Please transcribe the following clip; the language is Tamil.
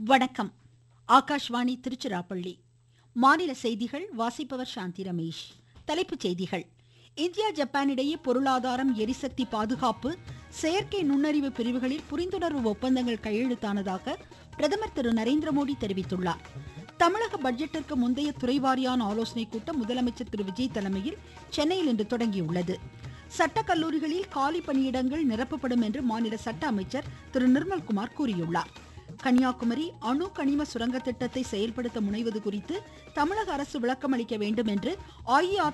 வணக்கம் ஆகாஷ்வாணி திருச்சிராப்பள்ளி மாநில செய்திகள் வாசிப்பவர் சாந்தி ரமேஷ் தலைப்புச் செய்திகள் இந்தியா ஜப்பான் இடையே பொருளாதாரம் எரிசக்தி பாதுகாப்பு செயற்கை நுண்ணறிவு பிரிவுகளில் புரிந்துணர்வு ஒப்பந்தங்கள் கையெழுத்தானதாக பிரதமர் திரு நரேந்திர மோடி தெரிவித்துள்ளார் தமிழக பட்ஜெட்டிற்கு முந்தைய துறைவாரியான ஆலோசனைக் கூட்டம் முதலமைச்சர் திரு விஜய் தலைமையில் சென்னையில் இன்று தொடங்கியுள்ளது சட்டக் கல்லூரிகளில் காலி பணியிடங்கள் நிரப்பப்படும் என்று மாநில சட்ட அமைச்சர் திரு நிர்மல்குமார் கூறியுள்ளார் கன்னியாகுமரி அணு கனிம சுரங்க திட்டத்தை செயல்படுத்த முனைவது குறித்து தமிழக அரசு விளக்கம் அளிக்க வேண்டும் என்று அஇஅதிமுக